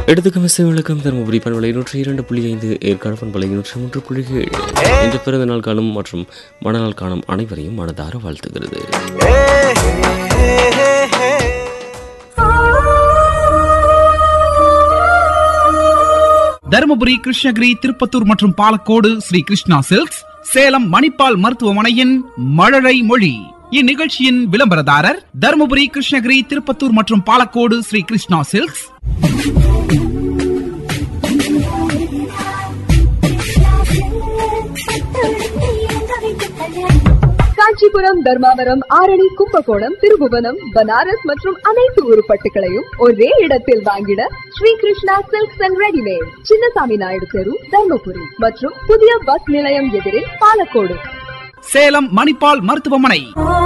எடுத்துக்கும் இசை விளக்கம் தருமபுரி பண்பலை நூற்றி இரண்டு புள்ளி ஐந்து ஏற்காடு பண்பலை நூற்றி மூன்று புள்ளி ஏழு இன்று பிறந்த நாள் காணும் மற்றும் மணநாள் காணும் அனைவரையும் மனதார வாழ்த்துகிறது தருமபுரி கிருஷ்ணகிரி திருப்பத்தூர் மற்றும் பாலக்கோடு ஸ்ரீ கிருஷ்ணா சில்க்ஸ் சேலம் மணிப்பால் மருத்துவமனையின் மழலை மொழி இந்நிகழ்ச்சியின் விளம்பரதாரர் தருமபுரி கிருஷ்ணகிரி திருப்பத்தூர் மற்றும் பாலக்கோடு ஸ்ரீ கிருஷ்ணா சில்க்ஸ் காஞ்சிபுரம் தர்மாவரம் ஆரணி கும்பகோணம் திருபுவனம் பனாரஸ் மற்றும் அனைத்து உருப்பட்டுகளையும் ஒரே இடத்தில் வாங்கிட Sri Krishna silks and readymade Chinnasamy Naidu தெரு தர்மபுரி மற்றும் புதிய பஸ் நிலையம் எதிரே பாலக்கோடு சேலம் மணிப்பால் மருத்துவமனை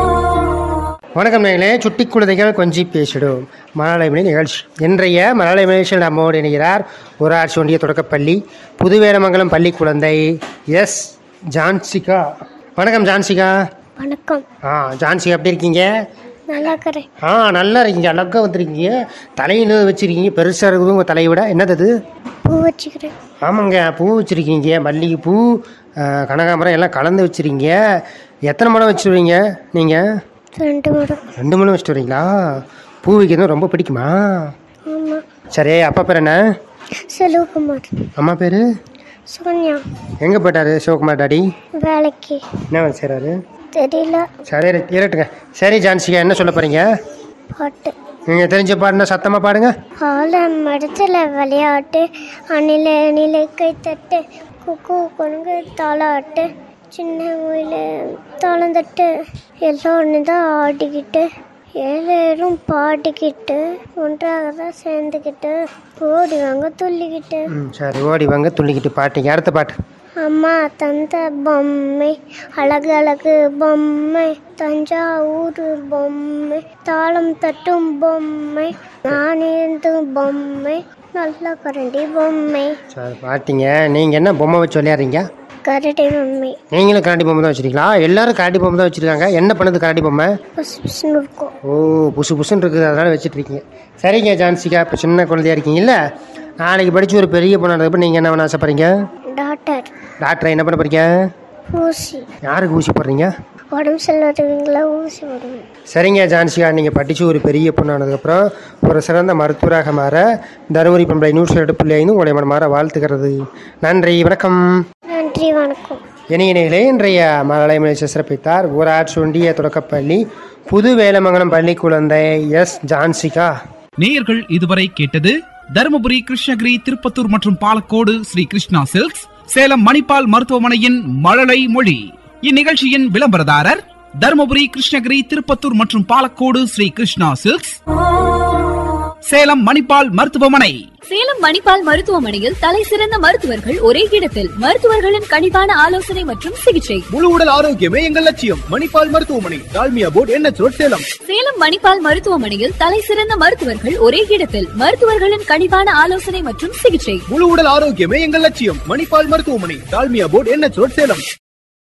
வணக்கம் நேர்களே சுட்டி குழந்தைகள் கொஞ்சி பேசிடும் மலயாளமணி நிகழ்ச்சி இன்றைய மலயாள நிகழ்ச்சியில் நம்மோடு இணைகிறார் ஊராட்சி ஒன்றிய தொடக்கப்பள்ளி புதுவேலமங்கலம் பள்ளி குழந்தை எஸ் ஜான்சிகா வணக்கம் ஜான்சிகா வணக்கம் ஆ ஜான்சிகா எப்படி இருக்கீங்க நல்லா இருக்கிறேன் ஆ நல்லா இருக்கீங்க அழகாக வந்திருக்கீங்க தலையில் வச்சுருக்கீங்க பெருசாக இருக்குது உங்கள் தலையை விட என்னது அது பூ வச்சுக்கிறேன் ஆமாங்க பூ வச்சுருக்கீங்க மல்லிகைப்பூ ஆ, கனகாம்பரம் எல்லாம் கலந்து வச்சுருக்கீங்க எத்தனை மடம் வச்சுருவீங்க நீங்கள் ரெண்டு மடம் ரெண்டு மணி வச்சுட்டு வரீங்களா பூ வைக்கிறது ரொம்ப பிடிக்குமா ஆமாம் சரி அப்பா பேர் என்ன செல்வகுமார் அம்மா பேர் சோனியா எங்கே போயிட்டாரு சிவகுமார் டாடி வேலைக்கு என்ன வேலை செய்கிறாரு தெரியல சரி இரு- இருக்கட்டுங்க சரி ஜான்சிகா என்ன சொல்ல போகிறீங்க பாட்டு நீங்கள் தெரிஞ்ச பாடுனா சத்தமாக பாடுங்க ஆல மடத்தில் விளையாட்டு அணில அணில கை தட்டு குக்கு கொங்கு தாளாட்டு சின்ன முயில தாளம் தட்டு எல்லோரும் தான் ஆடிக்கிட்டு ஏழேரும் பாடிக்கிட்டு ஒன்றாக தான் சேர்ந்துக்கிட்டு ஓடி வாங்க துள்ளிக்கிட்டு ம் சரி ஓடி வாங்க துள்ளிக்கிட்டு பாட்டிங்க அடுத்த பாட்டு அம்மா தந்த பொம்மை அழகு அழகு பொம்மை தஞ்சாவூர் பொம்மை தாளம் தட்டும் பொம்மை நான் இருந்தும் பொம்மை நல்ல கரண்டி பொம்மை சரி பாட்டிங்க நீங்கள் என்ன பொம்மை வச்சு விளையாடுறீங்க கரடி பொம்மை நீங்களும் கரடி பொம்மை தான் வச்சுருக்கீங்களா எல்லாரும் கரடி பொம்மை தான் வச்சுருக்காங்க என்ன பண்ணுது கரடி பொம்மை புசு புசுன்னு இருக்கும் ஓ புசு புசுன்னு இருக்குது அதனால் வச்சுட்டு இருக்கீங்க சரிங்க ஜான்சிகா இப்போ சின்ன குழந்தையா இருக்கீங்கல்ல நாளைக்கு படித்து ஒரு பெரிய பொண்ணானதுக்கு நீங்கள் என்ன பண்ண ஆசைப்படுறீங்க டாக்டர் டாக்டரை என்ன பண்ண போறீங்க ஊசி யாருக்கு ஊசி போடுறீங்க உடம்பு செல்வதுங்களா ஊசி போடுவேன் சரிங்க ஜான்சிகா நீங்கள் படித்து ஒரு பெரிய பொண்ணானதுக்கப்புறம் ஒரு சிறந்த மருத்துவராக மாற தருமபுரி பண்பலை நூற்றி ரெண்டு புள்ளி ஐந்து உங்களை மனமாற வாழ்த்துக்கிறது நன்றி வணக்கம் நன்றி வணக்கம் இணையினர்களே இன்றைய மலயாள மலேசிய சிறப்பித்தார் ஊராட்சி ஒன்றிய தொடக்கப்பள்ளி புது வேலமங்கலம் பள்ளி குழந்தை எஸ் ஜான்சிகா நேயர்கள் இதுவரை கேட்டது தருமபுரி கிருஷ்ணகிரி திருப்பத்தூர் மற்றும் பாலக்கோடு ஸ்ரீ கிருஷ்ணா சில்க்ஸ் சேலம் மணிப்பால் மருத்துவமனையின் மழலை மொழி இந்நிகழ்ச்சியின் விளம்பரதாரர் தருமபுரி கிருஷ்ணகிரி திருப்பத்தூர் மற்றும் பாலக்கோடு ஸ்ரீ கிருஷ்ணா சில்க்ஸ் சேலம் மணிப்பால் மருத்துவமனை சேலம் மணிப்பால் மருத்துவமனையில் தலை சிறந்த மருத்துவர்கள் ஒரே இடத்தில் மருத்துவர்களின் கனிவான ஆலோசனை மற்றும் சிகிச்சை முழு உடல் ஆரோக்கியமே எங்கள் லட்சியம் மணிப்பால் மருத்துவமனை டால்மியா போர்டு என்ன ரோட் சேலம் சேலம் மணிப்பால் மருத்துவமனையில் தலை சிறந்த மருத்துவர்கள் ஒரே இடத்தில் மருத்துவர்களின் கனிவான ஆலோசனை மற்றும் சிகிச்சை முழு உடல் ஆரோக்கியமே எங்கள் லட்சியம் மணிப்பால் மருத்துவமனை டால்மியா போர்டு என்ன ரோட் சேலம்